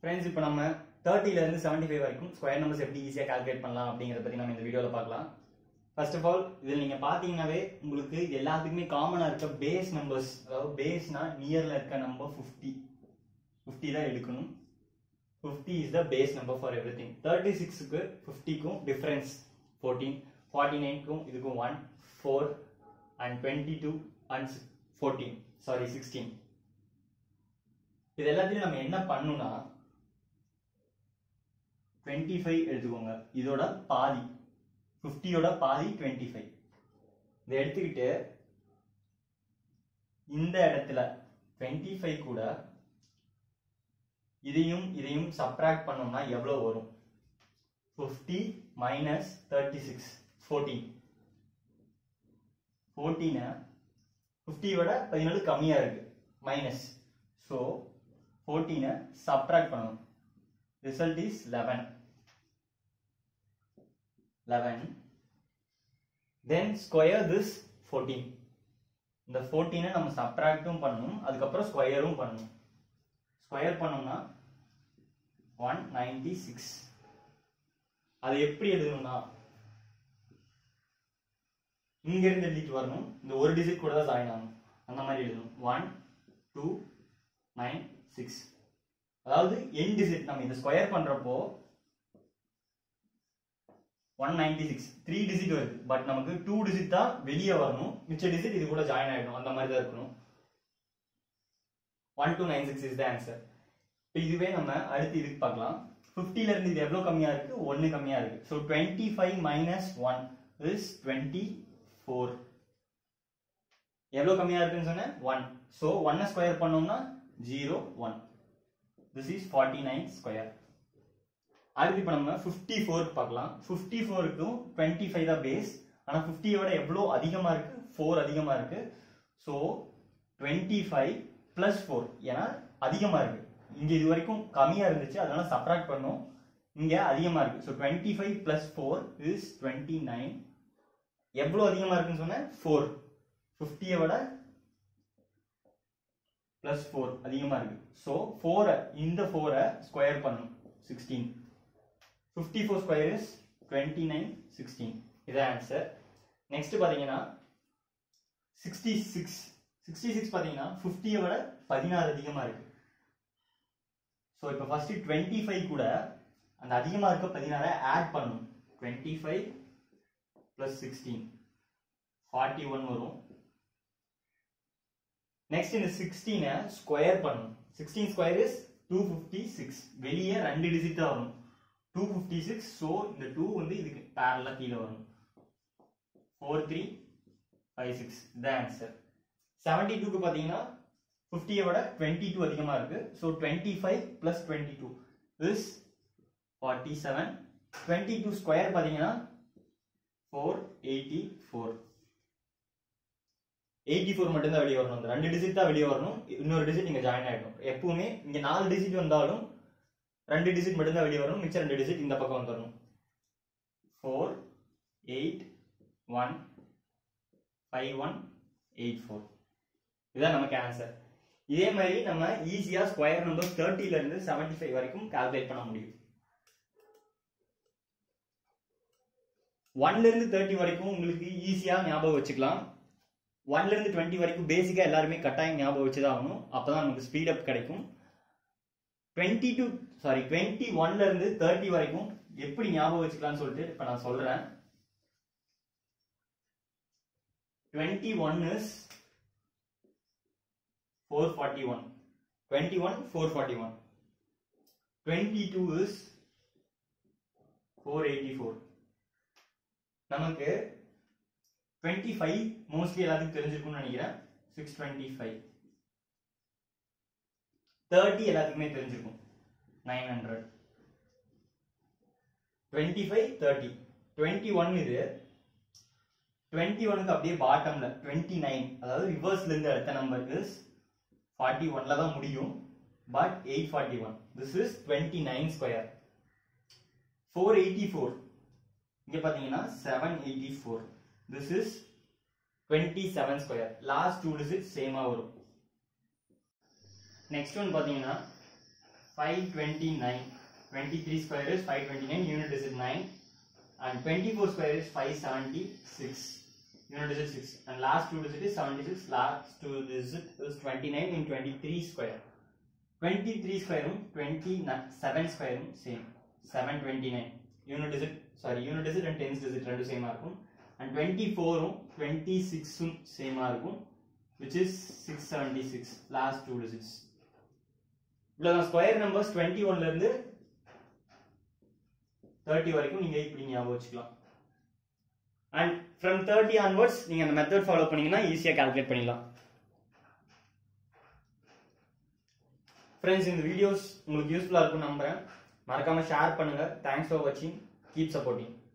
friends இப்போ நம்ம 30 ல இருந்து செவன்டி ஃபைவ் வரைக்கும் ஸ்கொயர் நம்பர்ஸ் எப்படி ஈஸியாக கால்குலேட் பண்ணலாம் அப்படிங்கிறத பற்றி நம்ம இந்த வீடியோவில் பார்க்கலாம் ஃபர்ஸ்ட் ஆஃப் ஆல் இதில் நீங்கள் பார்த்தீங்கன்னாவே உங்களுக்கு இது எல்லாத்துக்குமே காமனாக இருக்க பேஸ் நம்பர்ஸ் அதாவது பேஸ்னா நியரில் இருக்க நம்பர் ஃபிஃப்டி ஃபிஃப்டி தான் எடுக்கணும் fifty is the base number for everything thirty சிக்ஸுக்கு ஃபிஃப்டிக்கும் டிஃப்ரென்ஸ் ஃபோர்டீன் ஃபார்ட்டி நைனுக்கும் இதுக்கும் one four and twenty two and fourteen sorry sixteen இது எல்லாத்தையும் நம்ம என்ன பண்ணணும்னா டுவெண்ட்டி ஃபைவ் எடுத்துக்கோங்க இதோட பாதி ஃபிஃப்டியோட பாதி டுவெண்ட்டி ஃபைவ் இதை எடுத்துக்கிட்டு இந்த இடத்துல டுவெண்ட்டி ஃபைவ் கூட இதையும் இதையும் சப்ராக்ட் பண்ணோம்னா எவ்வளோ வரும் fifty minus thirty six fourteen ஃபோர்டீனை ஃபிஃப்டியோட பதினாலு கம்மியாக இருக்கு மைனஸ் ஸோ ஃபோர்டீனை சப்ராக்ட் பண்ணணும் result is eleven eleven then square this fourteen இந்த ஃபோர்டீனை நம்ம சப்ராக்டும் பண்ணணும் அதுக்கப்புறம் ஸ்கொயரும் பண்ணணும் ஸ்கொயர் பண்ணோம்னா ஒன் நைன்டி சிக்ஸ் அது எப்படி எழுதணும்னா இங்க இருந்து எழுதிட்டு வரணும் இந்த ஒரு டிஜிட் கூட தான் ஜாயின் ஆகணும் அந்த மாதிரி எழுதணும் ஒன் டூ நைன் சிக்ஸ் அதாவது என் டிஜிட் நம்ம இந்த ஸ்கொயர் பண்றப்போ one ninety six three digit வருது பட் நமக்கு டூ டிஜிட் தான் வெளியே வரணும் மிச்ச டிஜிட் இது கூட ஜாயின் ஆயிடும் அந்த மாதிரி தான் இருக்கணும் one two nine six is the answer இப்போ இதுவே நம்ம அடுத்து இதுக்கு பார்க்கலாம் ஃபிஃப்டில இருந்து இது எவ்வளோ கம்மியா இருக்கு ஒன்று கம்மியா இருக்கு so twenty five minus one is twenty four எவ்வளோ கம்மியா இருக்குன்னு சொன்னேன் ஒன் ஸோ ஒன்னை ஸ்கொயர் பண்ணோம்னா zero one this is forty nine square அடுத்து இப்போ நம்ம ஃபிஃப்டி ஃபோருக்கு பார்க்கலாம் ஃபிஃப்டி ஃபோருக்கும் டுவெண்ட்டி ஃபைவ் தான் பேஸ் ஆனால் ஃபிஃப்டியோட எவ்வளோ அதிகமாக இருக்கு ஃபோர் அதிகமாக இருக்கு so twenty five plus four ஏன்னா அதிகமாக இருக்கு இங்கே இது வரைக்கும் கம்மியாக இருந்துச்சு அதனால சப்ராக்ட் பண்ணோம் இங்கே அதிகமாக இருக்கு so twenty five plus four is twenty nine எவ்வளோ அதிகமாக இருக்குன்னு சொன்னேன் ஃபோர் ஃபிஃப்டியை விட ப்ளஸ் ஃபோர் அதிகமாக இருக்கு ஸோ ஃபோரை இந்த ஃபோரை ஸ்கொயர் பண்ணணும் sixteen fifty four square is twenty nine sixteen இதான் ஆன்சர் நெக்ஸ்ட் பார்த்தீங்கன்னா சிக்ஸ்டி சிக்ஸ் சிக்ஸ்டி சிக்ஸ் பார்த்தீங்கன்னா ஃபிஃப்டியை விட பதினாறு அதிகமாக இருக்கு ஸோ இப்போ ஃபர்ஸ்ட் டுவெண்ட்டி ஃபைவ் கூட அந்த அதிகமாக இருக்க பதினாறை ஆட் பண்ணணும் twenty five plus sixteen forty one வரும் நெக்ஸ்ட் இந்த சிக்ஸ்டீனை ஸ்கொயர் பண்ணணும் sixteen square is two fifty six வெளியே ரெண்டு டிஜிட் தான் வரும் டூ ஃபிஃப்டி சிக்ஸ் ஸோ இந்த டூ வந்து இதுக்கு பேரலாக கீழே வரும் four three five six the answer seventy டூக்கு பார்த்தீங்கன்னா ஃபிஃப்டியை விட டுவெண்ட்டி டூ அதிகமாக இருக்கு so twenty five plus twenty two is forty seven twenty two square பார்த்தீங்கன்னா four eighty four eighty four மட்டும்தான் வெளியே வரணும் அந்த ரெண்டு டிஜிட் தான் வெளியே வரணும் இன்னொரு டிஜிட் இங்கே ஜாயின் ஆகிடும் எப்பவுமே இங்கே நாலு டிஜிட் வந்தாலும் ரெண்டு டிஜிட் மட்டும்தான் வெளியே வரணும் மிச்சம் ரெண்டு டிஜிட் இந்த பக்கம் வந்துடணும் four eight one five one eight four இதுதான் நமக்கு ஆன்சர் இதே மாதிரி நம்ம ஈஸியாக ஸ்கொயர் நம்பர் தேர்ட்டில இருந்து செவன்டி ஃபைவ் வரைக்கும் கால்குலேட் பண்ண முடியும் ஒன்ல இருந்து தேர்ட்டி வரைக்கும் உங்களுக்கு ஈஸியாக ஞாபகம் வச்சுக்கலாம் ஒன்ல இருந்து டுவெண்ட்டி வரைக்கும் பேசிக்கா எல்லாருமே கட்டாயம் ஞாபகம் வச்சுதான் ஆகணும் அப்பதான் நமக்கு ஸ்பீட் அப் கிடைக்கும் டுவெண்ட்டி டூ சாரி டுவெண்ட்டி ஒன்ல இருந்து தேர்ட்டி வரைக்கும் எப்படி ஞாபகம் வச்சுக்கலாம்னு சொல்லிட்டு இப்ப நான் சொல்றேன் twenty one is four forty one twenty one four forty one twenty two is four eighty four நமக்கு டுவெண்ட்டி ஃபைவ் மோஸ்ட்லி எல்லாத்துக்கும் தெரிஞ்சிருக்கும்னு நினைக்கிறேன் சிக்ஸ் டுவெண்ட்டி ஃபைவ் தேர்ட்டி எல்லாத்துக்குமே தெரிஞ்சிருக்கும் nine hundred twenty five thirty twenty one இது twenty ஒனுக்கு அப்படியே பாட்டம்ல twenty nine அதாவது ரிவர்ஸ்ல இருந்து அடுத்த நம்பர் இஸ் ஃபார்ட்டி ஒன்ல தான் முடியும் but eight forty one this is twenty nine square four eighty four இங்க பாத்தீங்கன்னா seven eighty four this is twenty seven square last two digit சேமா வரும் நெக்ஸ்ட் ஒன் பாத்தீங்கன்னா 529 23 square is 529 unit digit 9 and 24 square is 576 unit digit 6 and last two digit is 76 last two digit is 29 in 23 square 23 square room 27 square room same 729 unit digit sorry unit digit and tens digit ரெண்டு சேமா இருக்கும் and 24 உம் 26 உம் சேமா இருக்கும் which is 676 last two digits இவ்வளவுதான் square numbers 21 ல இருந்து 30 வரைக்கும் நீங்க இப்படி ஞாபகம் வச்சுக்கலாம் அண்ட் ஃப்ரம் தேர்ட்டி ஆன்வர்ட்ஸ் நீங்க அந்த மெத்தட் ஃபாலோ பண்ணீங்கன்னா ஈஸியா கால்குலேட் பண்ணிடலாம் ஃப்ரெண்ட்ஸ் இந்த வீடியோஸ் உங்களுக்கு யூஸ்ஃபுல்லா இருக்கும் நம்புறேன் மறக்காம ஷேர் பண்ணுங்க தேங்க்ஸ் ஃபார் வாட்சிங் கீப் சப்போர்ட்டிங்